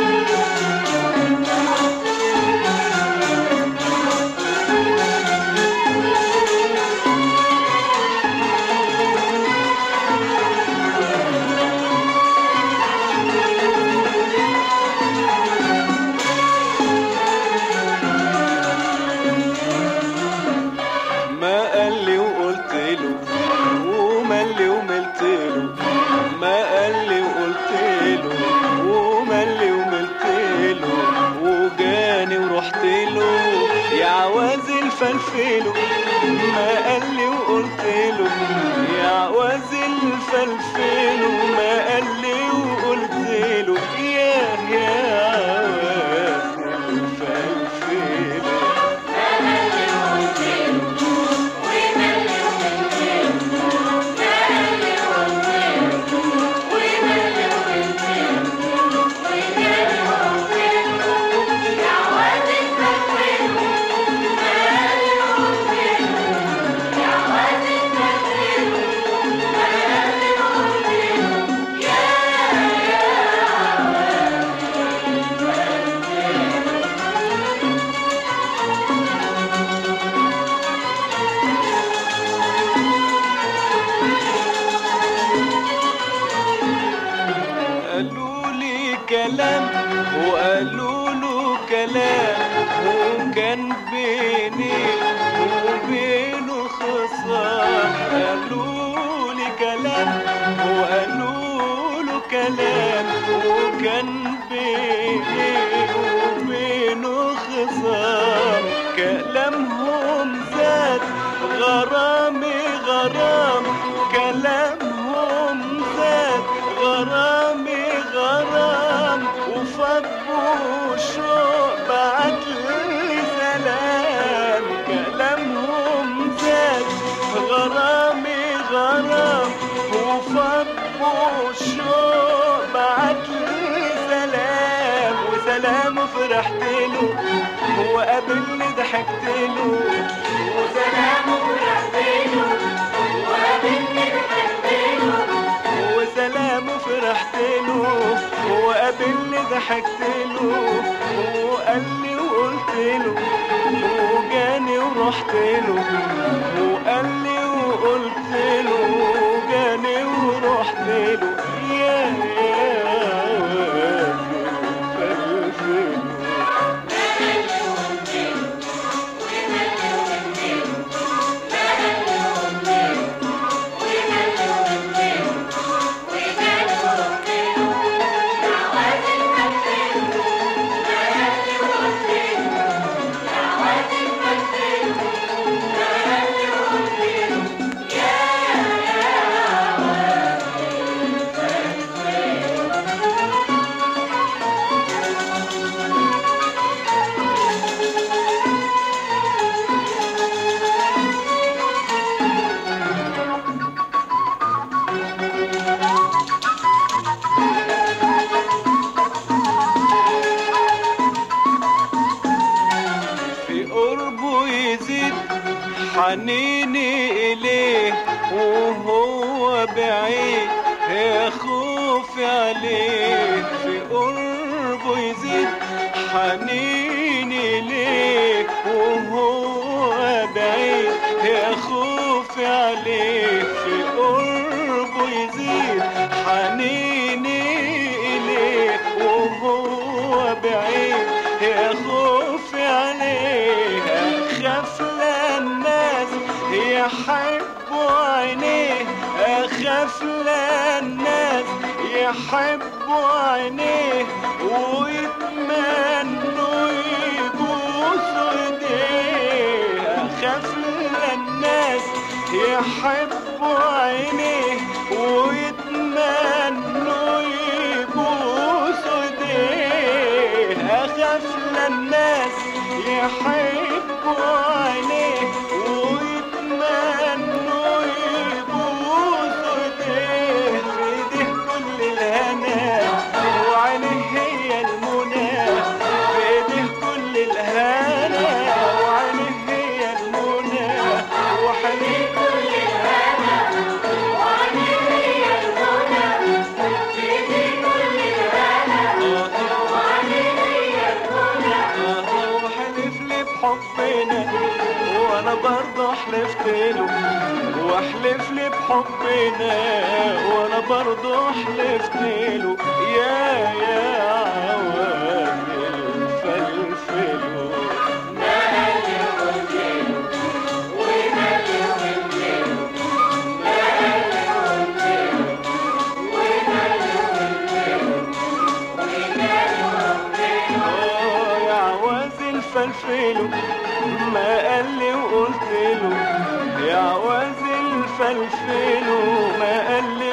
ما قال لي وقلت له ومال لي وملت له ما قال لي وقلت له ومال لي وملت له وجاني ورحت له يا عواز الفلفله ما قال لي وقلت له يا عواز الفلفله ما قال لي وقلت له يا يا عواز الفلفله قالوا لي كلام وقالوا له كلام وكان بيني وبينه خصام قالوا لي كلام وقالوا له كلام وكان بيني وبينه خصام كلامهم زاد غرامي غرام كلامهم زاد غرامي غرام وفضوا شوق بعت لي سلام كلامهم زاد غرامي غرام وفضوا شوق بعت لي سلام وسلام فرحت له وقابلني ضحكت له وسلام فرحت له وقابلني ضحكت له وسلام فرحت له وقابلني ضحكت له وقال لي وقلت له وجاني ورحت له وقال لي وقلت له وجاني ورحت له يا يا الفلفل في قربه يزيد حنيني إليه وهو بعيد يا خوفي عليه في قربه يزيد حنيني إليه وهو بعيد يا خوفي عليه في قربه يزيد حنيني إليه وهو بعيد يا خوفي عليه أخاف للناس يحبوا عينيه أخاف للناس يحبوا عينيه ويتمنوا يبوسوا ايديه أخاف للناس يحبوا عينيه ويتمنوا يبوسوا ايديه أخاف للناس يحبوا عينيه ويتمنوا يبوسوا ايديه في ايديه كل الهنا وعينيه هي المنى في ايديه كل الهنا وعينيه هي المنى وحنين كل الهنا وعينيه هي المنى في ايديه كل الهنا وعينيه بحبنا وانا برضه حلفت له واحلف لي بحبنا وانا برضه حلفت له يا يا عواد الفلفل آه يا عواز الفلفل ما قال لي وقلت له يا عواز الفلفل ما قال لي